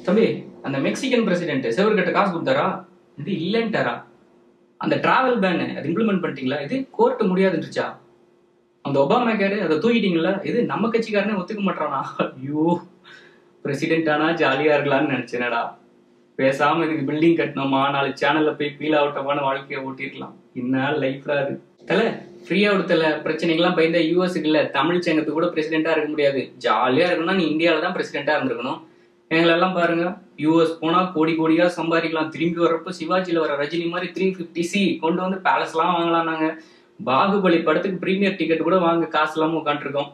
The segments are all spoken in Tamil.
தம்பி அந்த மெக்சிகன் பிரசிடென்ட் செவர்கிட்ட காசு கொடுத்தாரா இது இல்லைன்ட்டாரா அந்த டிராவல் பேன் அது இம்ப்ளிமெண்ட் பண்ணிட்டீங்களா இது கோர்ட் முடியாதுன்றுச்சா அந்த ஒபாமா கேரு அதை தூக்கிட்டீங்களா இது நம்ம கட்சிக்காரனே ஒத்துக்க மாட்டானா ஐயோ பிரசிடென்ட் ஆனா ஜாலியா இருக்கலாம்னு நினைச்சேனடா பேசாம இதுக்கு பில்டிங் கட்டணுமா நாலு சேனல்ல போய் ஃபீல் ஆகட்டமான வாழ்க்கையை ஓட்டிருக்கலாம் என்ன லைஃப்ரா அது தல ஃப்ரீயா விடுத்தல பிரச்சனைகள்லாம் பயந்த யூஎஸ்க்கு இல்ல தமிழ் சங்கத்துக்கு கூட பிரசிடென்டா இருக்க முடியாது ஜாலியா இருக்கணும்னா நீ இந்தியாவில தான் பிரசிடென்டா இருந்திருக்கணும் எங்களெல்லாம் பாருங்க யூஎஸ் போனா கோடி கோடியா சம்பாதிக்கலாம் திரும்பி வர்றப்ப சிவாஜில வர ரஜினி மாதிரி த்ரீ பிப்டி சி கொண்டு வந்து பேலஸ் எல்லாம் வாங்கலாம் நாங்க பாகுபலி படத்துக்கு பிரீமியர் டிக்கெட் கூட வாங்க காசு இல்லாம உட்காந்துருக்கோம்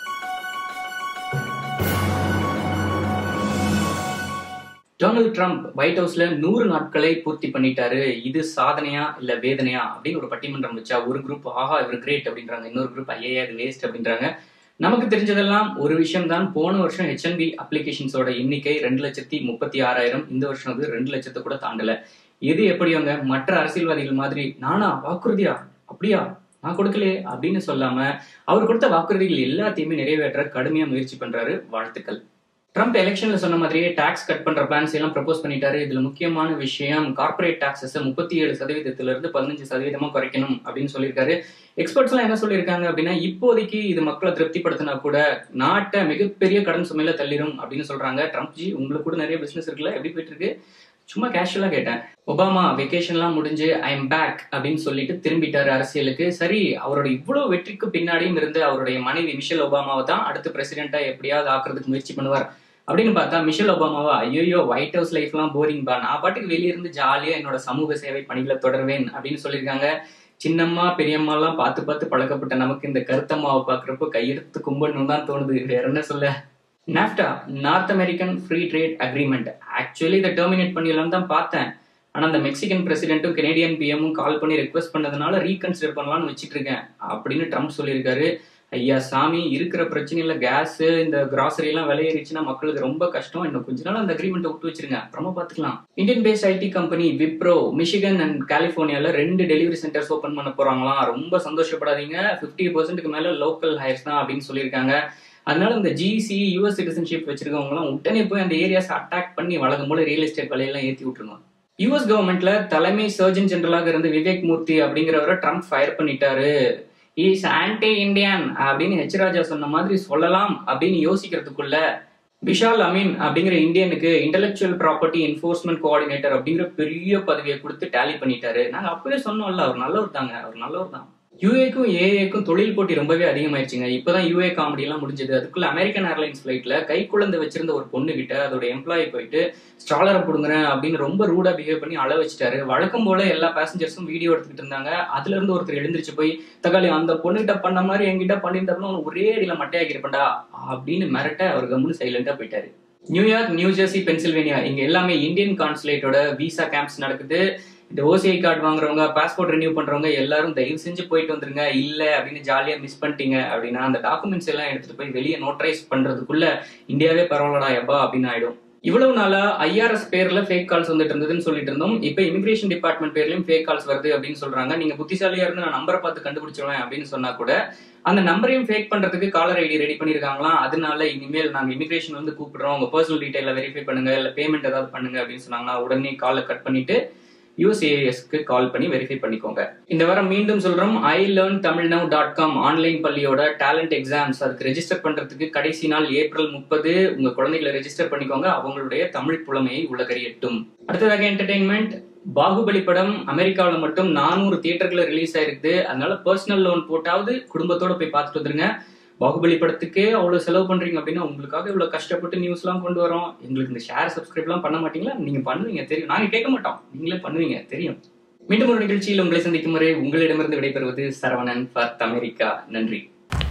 டொனால்ட் ட்ரம்ப் ஒயிட் ஹவுஸ்ல நூறு நாட்களை பூர்த்தி பண்ணிட்டாரு இது சாதனையா இல்ல வேதனையா அப்படின்னு ஒரு பட்டிமன்றம் வச்சா ஒரு குரூப் ஆஹா இவர் கிரேட் அப்படின்றாங்க இன்னொரு குரூப் ஐயா இது வேஸ்ட் அப்படின்றாங்க நமக்கு தெரிஞ்சதெல்லாம் ஒரு விஷயம் தான் போன வருஷம் ஹெச்என்பி அப்ளிகேஷன்ஸோட எண்ணிக்கை ரெண்டு லட்சத்தி முப்பத்தி ஆறாயிரம் இந்த வருஷம் அது ரெண்டு லட்சத்தை கூட தாண்டல எது எப்படியோங்க மற்ற அரசியல்வாதிகள் மாதிரி நானா வாக்குறுதியா அப்படியா நான் கொடுக்கலையே அப்படின்னு சொல்லாம அவர் கொடுத்த வாக்குறுதிகள் எல்லாத்தையுமே நிறைவேற்ற கடுமையா முயற்சி பண்றாரு வாழ்த்துக்கள் ட்ரம்ப் எலெக்ஷன்ல சொன்ன மாதிரியே டாக்ஸ் கட் பண்ற பிளான்ஸ் எல்லாம் ப்ரப்போஸ் பண்ணிட்டாரு இதுல முக்கியமான விஷயம் கார்பரேட் டாக்ஸஸ் முப்பத்தி ஏழு சதவீதத்துல இருந்து பதினஞ்சு சதவீதமா குறைக்கணும் அப்படின்னு சொல்லியிருக்காரு எக்ஸ்பர்ட்ஸ் எல்லாம் என்ன சொல்லியிருக்காங்க அப்படின்னா இப்போதைக்கு இது மக்களை திருப்திப்படுத்தினா கூட நாட்டை மிகப்பெரிய கடன் சுமையில தள்ளிடும் அப்படின்னு சொல்றாங்க ட்ரம்ப் ஜி உங்களுக்கு கூட நிறைய பிசினஸ் இருக்குல்ல எப்படி போயிட்டு இருக்கு சும்மா கேஷுவலா கேட்டேன் ஒபாமா வெக்கேஷன்லாம் முடிஞ்சு ஐ எம் பேக் அப்படின்னு சொல்லிட்டு திரும்பிட்டாரு அரசியலுக்கு சரி அவரோட இவ்வளவு வெற்றிக்கு பின்னாடியும் இருந்து அவருடைய மனைவி மிஷல் ஒபாமாவை தான் அடுத்த பிரசிடென்ட்டா எப்படியாவது ஆக்குறதுக்கு முயற்சி பண்ணுவார் அப்படின்னு பார்த்தா மிஷல் ஒபாமாவா ஐயோ ஒயிட் ஹவுஸ் லைஃப்லாம் போரிங் பா நான் பாட்டுக்கு வெளியே இருந்து ஜாலியா என்னோட சமூக சேவை பணிகளை தொடர்வேன் அப்படின்னு சொல்லியிருக்காங்க சின்னம்மா பெரியம்மா எல்லாம் பார்த்து பார்த்து பழக்கப்பட்ட நமக்கு இந்த கருத்தம்மாவை பாக்குறப்போ கையெடுத்து கும்பிடணும் தான் தோணுது வேற என்ன சொல்ல NAFTA North American free trade agreement actually இதை டெர்மினேட் பண்ணிடலாம் தான் பார்த்தேன் ஆனா அந்த மெக்சிகன் பிரசிடென்ட்டும் கெனடியன் பிஎம்மும் கால் பண்ணி ரெக்வஸ்ட் பண்ணதுனால ரீகன்சிடர் பண்ணலாம்னு வச்சுட்டு இருக்கேன் அப்படின்னு ட்ரம்ப் சொல்லியிருக்காரு ஐயா சாமி இருக்கிற பிரச்சனையில கேஸ் இந்த கிராசரி எல்லாம் விலையேறிச்சுன்னா மக்களுக்கு ரொம்ப கஷ்டம் இன்னும் கொஞ்ச நாள் அந்த அக்ரிமெண்ட் விட்டு வச்சிருங்க அப்புறமா பாத்துக்கலாம் Indian based IT company Wipro Michigan and கலிபோர்னியால ரெண்டு டெலிவரி சென்டர்ஸ் ஓபன் பண்ண போறாங்களாம் ரொம்ப சந்தோஷப்படாதீங்க பிப்டி பர்சன்ட்டுக்கு மேல லோக்கல் ஹையர்ஸ் தான் அப்படின்னு சொல்லியிருக்காங்க அதனால இந்த ஜிசி யூஎஸ் சிட்டிசன்ஷிப் வச்சிருக்கவங்க எல்லாம் உடனே போய் அந்த ஏரியாஸ் அட்டாக் பண்ணி வழக்கம் போல ரியல் எஸ்டேட் விலையெல்லாம் ஏத்தி விட்டுருங்க யூஎஸ் கவர்மெண்ட்ல தலைமை சர்ஜன் ஜெனரலாக இருந்த விவேக் மூர்த்தி அப்படிங்கிறவரை ட்ரம்ப் ஃபயர் பண்ணிட்டாரு இஸ் ஆன்டி இந்தியன் அப்படின்னு ஹெச் ராஜா சொன்ன மாதிரி சொல்லலாம் அப்படின்னு யோசிக்கிறதுக்குள்ள விஷால் அமீன் அப்படிங்கிற இந்தியனுக்கு இன்டெலெக்சுவல் ப்ராப்பர்ட்டி என்ஃபோர்ஸ்மெண்ட் கோஆர்டினேட்டர் அப்படிங்கிற பெரிய பதவியை கொடுத்து டேலி பண்ணிட்டாரு நாங்க அப்பவே சொன்னோம்ல அவர் நல்லவர் தாங்க அவர் நல்லவர் தான் யூஏக்கும் ஏஏக்கும் தொழில் போட்டி ரொம்பவே அதிகமாயிருச்சுங்க இப்பதான் யூஏ காமெடி எல்லாம் முடிஞ்சது அதுக்குள்ள அமெரிக்கன் ஏர்லைன்ஸ் ஃபிளைட்ல கை குழந்தை வச்சிருந்த ஒரு பொண்ணு கிட்ட அதோட எம்ப்ளாயி போயிட்டு ஸ்ட்ராலரை புடுங்குறேன் அப்படின்னு ரொம்ப ரூடா பிஹேவ் பண்ணி அள வச்சுட்டாரு வழக்கம் போல எல்லா பேசஞ்சர்ஸும் வீடியோ எடுத்துக்கிட்டு இருந்தாங்க அதுல இருந்து ஒருத்தர் எழுந்திருச்சு போய் தக்காளி அந்த பொண்ணுகிட்ட பண்ண மாதிரி என்கிட்ட பண்ணியிருந்தாருன்னா ஒரே அடியில மட்டையாக்கி இருப்பேன்டா அப்படின்னு மிரட்ட அவர் கம்முன்னு சைலண்டா போயிட்டாரு நியூயார்க் நியூ ஜெர்சி பென்சில்வேனியா இங்க எல்லாமே இந்தியன் கான்சுலேட்டோட விசா கேம்ப்ஸ் நடக்குது இந்த ஓசிஐ கார்டு வாங்குறவங்க பாஸ்போர்ட் ரினியூ பண்றவங்க எல்லாரும் தயவு செஞ்சு போயிட்டு வந்துருங்க இல்ல அப்படின்னு ஜாலியா மிஸ் பண்ணிட்டீங்க அப்படின்னா அந்த டாக்குமெண்ட்ஸ் எல்லாம் எடுத்துட்டு போய் வெளியே நோட்டரைஸ் பண்றதுக்குள்ள இந்தியாவே பரவாயில்லடா எப்பா அப்படின்னு ஆயிடும் இவ்வளவு நாளா ஐஆர்எஸ் பேர்ல ஃபேக் கால்ஸ் வந்துட்டு இருந்ததுன்னு சொல்லிட்டு இருந்தோம் இப்ப இமிகிரேஷன் டிபார்ட்மெண்ட் பேர்லயும் ஃபேக் கால்ஸ் வருது அப்படின்னு சொல்றாங்க நீங்க புத்திசாலியா இருந்து நான் நம்பரை பார்த்து கண்டுபிடிச்சிருவேன் அப்படின்னு சொன்னா கூட அந்த நம்பரையும் ஃபேக் பண்றதுக்கு காலர் ஐடி ரெடி பண்ணிருக்காங்களாம் அதனால இனிமேல் நாங்க இமிகிரேஷன் வந்து கூப்பிடுறோம் உங்க பர்சனல் டீடைல வெரிஃபை பண்ணுங்க இல்ல பேமெண்ட் ஏதாவது பண்ணுங்க அப்படின்னு சொன்னாங்கன்னா உடனே காலை கட் பண்ணிட்டு யூஎஸ்ஏஎஸ்க்கு கால் பண்ணி வெரிஃபை பண்ணிக்கோங்க இந்த வாரம் மீண்டும் சொல்றோம் I learn Tamil now dot com online பள்ளியோட டேலண்ட் எக்ஸாம்ஸ் அதுக்கு ரெஜிஸ்டர் பண்றதுக்கு கடைசி நாள் ஏப்ரல் முப்பது உங்க குழந்தைகளை ரெஜிஸ்டர் பண்ணிக்கோங்க அவங்களுடைய தமிழ் புலமையை உலகறியட்டும் அடுத்ததாக என்டர்டைன்மெண்ட் பாகுபலி படம் அமெரிக்காவில் மட்டும் நானூறு தியேட்டர்களை ரிலீஸ் ஆயிருக்குது அதனால பர்சனல் லோன் போட்டாவது குடும்பத்தோட போய் பார்த்துட்டு வந்துருங்க பாகுபலி படத்துக்கே அவ்வளவு செலவு பண்றீங்க அப்படின்னா உங்களுக்காக இவ்வளவு கஷ்டப்பட்டு நியூஸ் எல்லாம் கொண்டு வரோம் எங்களுக்கு இந்த ஷேர் சப்ஸ்கிரைப் எல்லாம் பண்ண மாட்டீங்களா நீங்க பண்ணுவீங்க தெரியும் நாங்க கேட்க மாட்டோம் நீங்களே பண்ணுவீங்க தெரியும் மீண்டும் ஒரு நிகழ்ச்சியில் உங்களை சந்திக்கும் வரை உங்களிடமிருந்து விடைபெறுவது சரவணன் ஃபார் அமெரிக்கா நன்றி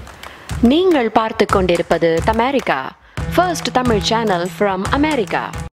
நீங்கள் பார்த்து கொண்டிருப்பது தமேரிக்கா first Tamil channel from America